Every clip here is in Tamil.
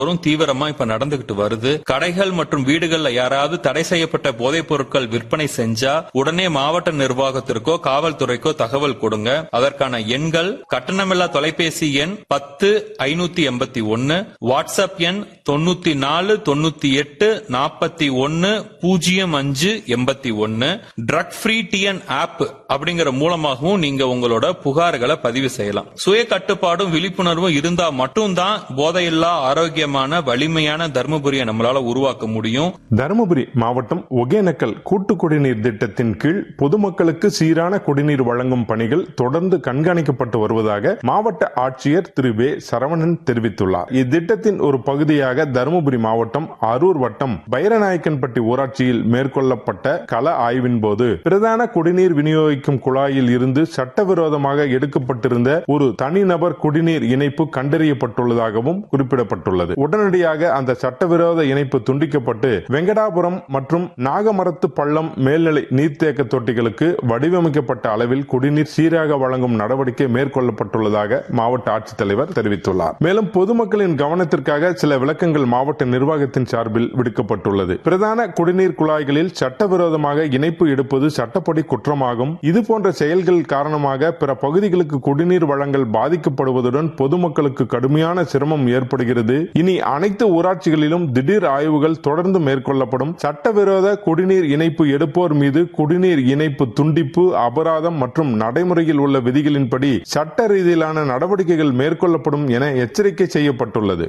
வரும் தீவிரமா இப்ப நடந்துகிட்டு வருது கடைகள் மற்றும் வீடுகள்ல யாராவது தடை செய்யப்பட்ட போதைப் பொருட்கள் விற்பனை செஞ்சா உடனே மாவட்ட நிர்வாகத்திற்கோ காவல்துறைக்கோ தகவல் கொடுங்க அதற்கான எண்கள் கட்டணமில்லா தொலைபேசி எண் பத்து ஐநூத்தி எண்பத்தி ஒன்னு வாட்ஸ்அப் எண் தொண்ணூத்தி நாலு தொண்ணூத்தி எட்டு நாற்பத்தி ஒன்னு பூஜ்ஜியம் அஞ்சு எண்பத்தி ஒன்னு ட்ரக் ஃப்ரீ டிஎன் ஆப் அப்படிங்கிற மூலமாகவும் நீங்க உங்களோட புகார்களை பதிவு செய்யலாம் சுய கட்டுப்பாடும் விழிப்புணர்வும் இருந்தா மட்டும்தான் போதையில்லா ஆரோக்கியமான வலிமையான தர்மபுரியை நம்மளால உருவாக்க முடியும் தருமபுரி மாவட்டம் ஒகேனக்கல் கூட்டு குடிநீர் திட்டத்தின் கீழ் பொதுமக்களுக்கு சீரான குடிநீர் வழங்கும் பணிகள் தொடர்ந்து கண்காணிக்கப்பட்டு வருவதாக மாவட்ட ஆட்சியர் திரு வே சரவணன் தெரிவித்துள்ளார் இத்திட்டத்தின் ஒரு பகுதியாக தருமபுரி மாவட்டம் அரூர் வட்டம் பைரநாயக்கன்பட்டி ஊராட்சியில் மேற்கொள்ளப்பட்ட கள ஆய்வின் போது பிரதான குடிநீர் விநியோகிக்கும் குழாயில் இருந்து சட்டவிரோதமாக எடுக்கப்பட்டிருந்த ஒரு தனிநபர் குடிநீர் இணைப்பு கண்டறியப்பட்டுள்ளதாகவும் குறிப்பிடப்பட்டுள்ளது உடனடியாக அந்த சட்டவிரோத இணைப்பு துண்டிக்கப்பட்டு வெங்கடாபுரம் மற்றும் நாகமரத்து பள்ளம் மேல்நிலை நீர்த்தேக்க தொட்டிகளுக்கு வடிவமைக்கப்பட்ட அளவில் குடிநீர் சீராக வழங்கும் நடவடிக்கை மேற்கொள்ளப்பட்டுள்ளதாக மாவட்ட ஆட்சித்தலைவர் தெரிவித்துள்ளார் மேலும் பொதுமக்களின் கவனத்திற்காக சில விளக்கங்கள் மாவட்ட நிர்வாகத்தின் சார்பில் விடுக்கப்பட்டுள்ளது பிரதான குடிநீர் குழாய்களில் சட்டவிரோதமாக இணைப்பு எடுப்பது சட்டப்படி குற்றமாகும் இதுபோன்ற செயல்கள் காரணமாக பிற பகுதிகளுக்கு குடிநீர் வழங்கல் பாதிக்கப்படுவதுடன் பொதுமக்களுக்கு கடுமையான சிரமம் ஏற்படுகிறது இனி அனைத்து ஊராட்சிகளிலும் திடீர் ஆய்வுகள் தொடர்ந்து மேற்கொள்ளப்படும் சட்டவிரோத குடிநீர் இணைப்பு எடுப்போர் மீது குடிநீர் இணைப்பு துண்டிப்பு அபராதம் மற்றும் நடைமுறையில் உள்ள விதிகளின்படி சட்ட ரீதியிலான நடவடிக்கைகள் மேற்கொள்ளப்படும் என எச்சரிக்கை செய்யப்பட்டுள்ளது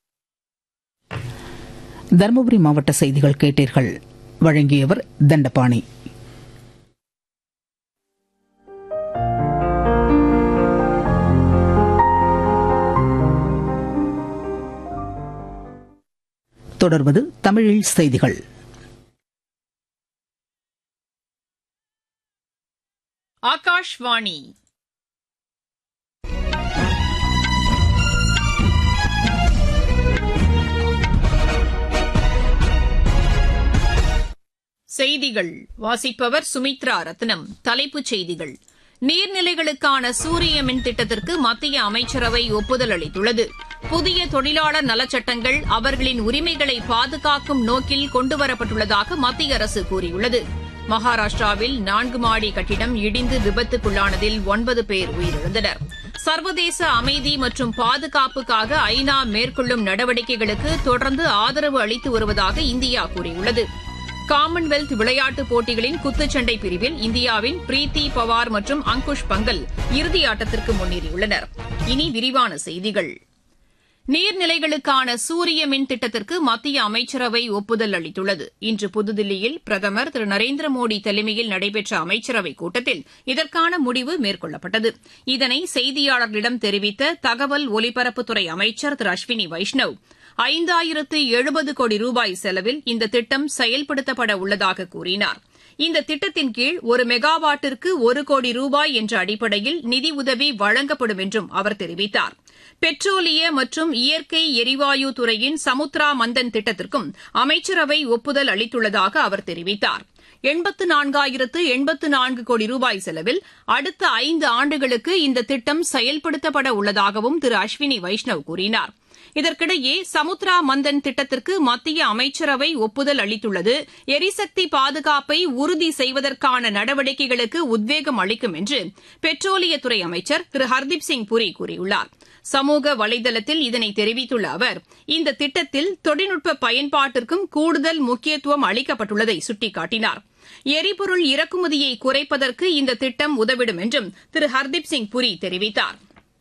தருமபுரி மாவட்ட செய்திகள் கேட்டீர்கள் வழங்கியவர் தண்டபாணி தொடர்வது தமிழில் செய்திகள் ஆகாஷ்வாணி செய்திகள் வாசிப்பவர் சுமித்ரா ரத்னம் தலைப்புச் செய்திகள் நீர்நிலைகளுக்கான சூரிய மின் திட்டத்திற்கு மத்திய அமைச்சரவை ஒப்புதல் அளித்துள்ளது புதிய தொழிலாளர் நலச்சட்டங்கள் அவர்களின் உரிமைகளை பாதுகாக்கும் நோக்கில் கொண்டுவரப்பட்டுள்ளதாக மத்திய அரசு கூறியுள்ளது மகாராஷ்டிராவில் நான்கு மாடி கட்டிடம் இடிந்து விபத்துக்குள்ளானதில் ஒன்பது பேர் உயிரிழந்தனர் சர்வதேச அமைதி மற்றும் பாதுகாப்புக்காக ஐநா மேற்கொள்ளும் நடவடிக்கைகளுக்கு தொடர்ந்து ஆதரவு அளித்து வருவதாக இந்தியா கூறியுள்ளது காமன்வெல்த் விளையாட்டுப் போட்டிகளின் குத்துச்சண்டை பிரிவில் இந்தியாவின் பிரீத்தி பவார் மற்றும் அங்குஷ் பங்கல் இறுதி ஆட்டத்திற்கு முன்னேறியுள்ளனர் இனி விரிவான செய்திகள் நீர்நிலைகளுக்கான சூரிய மின் திட்டத்திற்கு மத்திய அமைச்சரவை ஒப்புதல் அளித்துள்ளது இன்று புதுதில்லியில் பிரதமர் திரு நரேந்திர மோடி தலைமையில் நடைபெற்ற அமைச்சரவைக் கூட்டத்தில் இதற்கான முடிவு மேற்கொள்ளப்பட்டது இதனை செய்தியாளர்களிடம் தெரிவித்த தகவல் ஒலிபரப்புத்துறை அமைச்சர் திரு அஸ்வினி வைஷ்ணவ் ஐந்தாயிரத்து எழுபது கோடி ரூபாய் செலவில் இந்த திட்டம் செயல்படுத்தப்பட உள்ளதாக கூறினார் இந்த திட்டத்தின் கீழ் ஒரு மெகாவாட்டிற்கு ஒரு கோடி ரூபாய் என்ற அடிப்படையில் நிதியுதவி வழங்கப்படும் என்றும் அவர் தெரிவித்தார் பெட்ரோலிய மற்றும் இயற்கை எரிவாயு துறையின் சமுத்ரா மந்தன் திட்டத்திற்கும் அமைச்சரவை ஒப்புதல் அளித்துள்ளதாக அவர் தெரிவித்தார் எண்பத்து நான்காயிரத்து எண்பத்து நான்கு கோடி ரூபாய் செலவில் அடுத்த ஐந்து ஆண்டுகளுக்கு இந்த திட்டம் செயல்படுத்தப்பட உள்ளதாகவும் திரு அஸ்வினி வைஷ்ணவ் கூறினார் இதற்கிடையே சமுத்ரா மந்தன் திட்டத்திற்கு மத்திய அமைச்சரவை ஒப்புதல் அளித்துள்ளது எரிசக்தி பாதுகாப்பை உறுதி செய்வதற்கான நடவடிக்கைகளுக்கு உத்வேகம் அளிக்கும் என்று பெட்ரோலியத்துறை அமைச்சர் திரு ஹர்தீப் சிங் புரி கூறியுள்ளார் சமூக வலைதளத்தில் இதனை தெரிவித்துள்ள அவர் இந்த திட்டத்தில் தொழில்நுட்ப பயன்பாட்டிற்கும் கூடுதல் முக்கியத்துவம் அளிக்கப்பட்டுள்ளதை சுட்டிக்காட்டினார் எரிபொருள் இறக்குமதியை குறைப்பதற்கு இந்த திட்டம் உதவிடும் என்றும் திரு ஹர்தீப் சிங் புரி தெரிவித்தாா்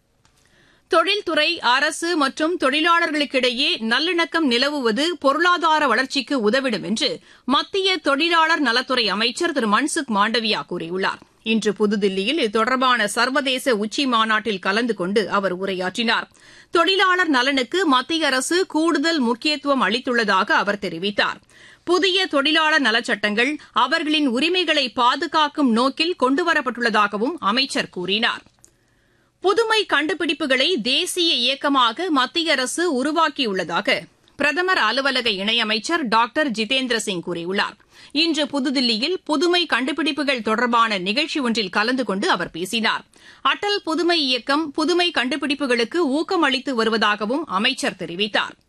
தொழில்துறை அரசு மற்றும் தொழிலாளர்களுக்கிடையே நல்லிணக்கம் நிலவுவது பொருளாதார வளர்ச்சிக்கு உதவிடும் என்று மத்திய தொழிலாளர் நலத்துறை அமைச்சர் திரு மன்சுக் மாண்டவியா கூறியுள்ளார் இன்று புதுதில்லியில் இது தொடர்பான சர்வதேச உச்சி மாநாட்டில் கலந்து கொண்டு அவர் உரையாற்றினார் தொழிலாளர் நலனுக்கு மத்திய அரசு கூடுதல் முக்கியத்துவம் அளித்துள்ளதாக அவர் தெரிவித்தார் புதிய தொழிலாளர் நலச்சட்டங்கள் அவர்களின் உரிமைகளை பாதுகாக்கும் நோக்கில் கொண்டுவரப்பட்டுள்ளதாகவும் அமைச்சர் கூறினார் புதுமை கண்டுபிடிப்புகளை தேசிய இயக்கமாக மத்திய அரசு உருவாக்கியுள்ளதாக பிரதமர் அலுவலக இணையமைச்சர் டாக்டர் ஜிதேந்திர சிங் கூறியுள்ளார் இன்று புதுதில்லியில் புதுமை கண்டுபிடிப்புகள் தொடர்பான நிகழ்ச்சி ஒன்றில் கலந்து கொண்டு அவர் பேசினார் அடல் புதுமை இயக்கம் புதுமை கண்டுபிடிப்புகளுக்கு ஊக்கம் அளித்து வருவதாகவும் அமைச்சர் தெரிவித்தாா்